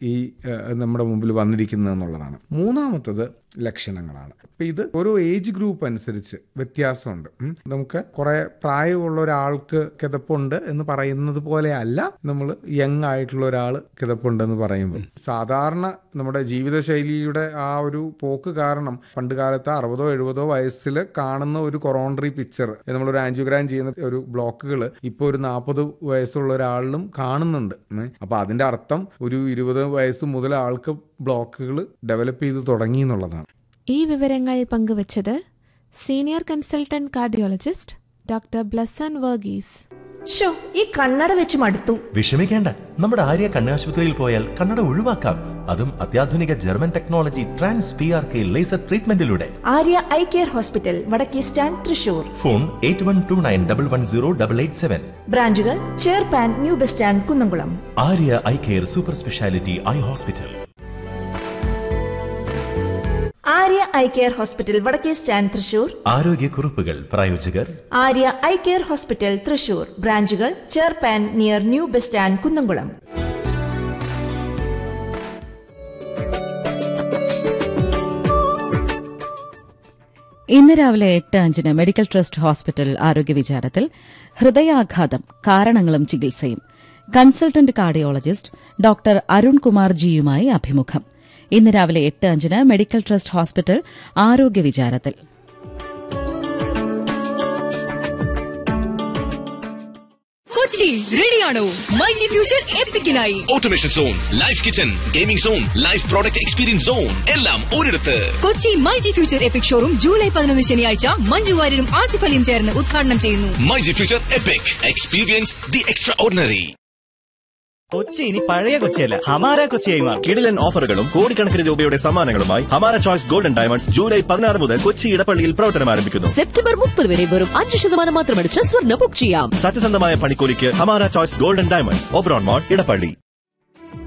ഈ ഏഹ്, നമ്മുടെ മുമ്പിൽ വന്നിരിക്കുന്നത് എന്നുള്ളതാണ് മൂന്നാമത്തത് ലക്ഷണങ്ങളാണ് അപ്പം ഇത് ഓരോ ഏജ് ഗ്രൂപ്പ് അനുസരിച്ച് വ്യത്യാസമുണ്ട് ഉം. നമുക്ക് കുറെ പ്രായമുള്ള ഒരാൾക്ക് കിതപ്പുണ്ട് എന്ന് പറയുന്നത് പോലെ അല്ല നമ്മൾ യങ് ആയിട്ടുള്ള ഒരാൾ കിതപ്പുണ്ടെന്ന് പറയുമ്പോൾ സാധാരണ നമ്മുടെ ജീവിതശൈലിയുടെ ആ ഒരു പോക്ക് കാരണം പണ്ട് കാലത്ത് അറുപതോ എഴുപതോ വയസ്സിൽ കാണുന്ന ഒരു കൊറോണറി പിക്ചർ നമ്മളൊരു ആൻജിയോഗ്രാം ചെയ്യുന്ന ഒരു ബ്ലോക്കുകൾ ഇപ്പോൾ ഒരു നാൽപ്പത് വയസ്സുള്ള ഒരാളിലും കാണുന്നുണ്ട് ഉം. അപ്പൊ അതിന്റെ അർത്ഥം ഒരു ഇരുപത് വയസ്സ് മുതൽ ആൾക്ക് ബ്ലോക്കുകൾ ഡെവലപ്പ് ചെയ്ത് തുടങ്ങി എന്നുള്ളതാണ് ഈ വിവരങ്ങൾ പങ്കുവച്ചത് senior consultant cardiologist doctor Blessen Varghese ഷോ ഈ കണ്ണട വെച്ച് മടുത്തു വിഷമിക്കേണ്ട നമ്മുടെ ആര്യ കണ്ണാശുപത്രിയിൽ പോയാൽ കണ്ണട ഒഴിവാക്കാം അതും അത്യാധുനിക German technology trans P R K laser ട്രീറ്റ്മെന്റിലൂടെ Arya eye care hospital Vadakke stand Thrissur phone eight one two nine double one zero double eight seven ബ്രാഞ്ചുകൾ ചേർപ്പാൻ new bus stand Kunnamkulam Arya eye care super speciality eye hospital Arya eye care hospital Vadakke stand Thrissur ആരോഗ്യക്കുറിപ്പുകൾ പ്രായോജകർ Arya eye care hospital Thrissur ബ്രാഞ്ചുകൾ ചേർപ്പാൻ near new bus stand Kunnamkulam ഇന്ന് രാവിലെ എട്ട് അഞ്ചിന് മെഡിക്കൽ ട്രസ്റ്റ് ഹോസ്പിറ്റൽ ആരോഗ്യ വിചാരത്തിൽ ഹൃദയാഘാതം കാരണങ്ങളും ചികിത്സയും consultant cardiologist doctor Arun Kumar ജിയുമായി അഭിമുഖം ഇന്ന് രാവിലെ എട്ട് അഞ്ചിന് മെഡിക്കൽ ട്രസ്റ്റ് ഹോസ്പിറ്റൽ ആരോഗ്യ വിചാരത്തിൽ കൊച്ചി റെഡിയാണോ മൈ ജി ഫ്യൂച്ചർ എപ്പിക്കിനായി automation zone life kitchen gaming zone life product experience zone എല്ലാം ഒരിടത്ത് Kochi my G future epic showroom July പതിനൊന്ന് ശനിയാഴ്ച മഞ്ജു വാര്യരും ആസിഫ് അലിയും ചേർന്ന് ഉദ്ഘാടനം ചെയ്യുന്നു my G future epic experience the extraordinary Kochi ഇനി പഴയ കൊച്ചിയല്ല ഹമാര കൊച്ചിയായി മാറും കിടിലൻ ഓഫറുകളും കോടിക്കണക്കിന് രൂപയുടെ സമ്മാനങ്ങളുമായി ഹമാര ചോയ്സ് ഗോൾഡൻ ഡയമണ്ട്സ് ജൂലൈ പതിനാറ് മുതൽ കൊച്ചി ഇടപ്പള്ളിയിൽ പ്രവർത്തനം ആരംഭിക്കുന്നു സെപ്റ്റംബർ മുപ്പത് വരെ വെറും അഞ്ച് ശതമാനം മാത്രമടിച്ച് സ്വർണ്ണ ബുക്ക് ചെയ്യാം സത്യസന്ധമായ പണിക്കൂലിക്ക് Hamara choice golden diamonds Oberon mall Edappally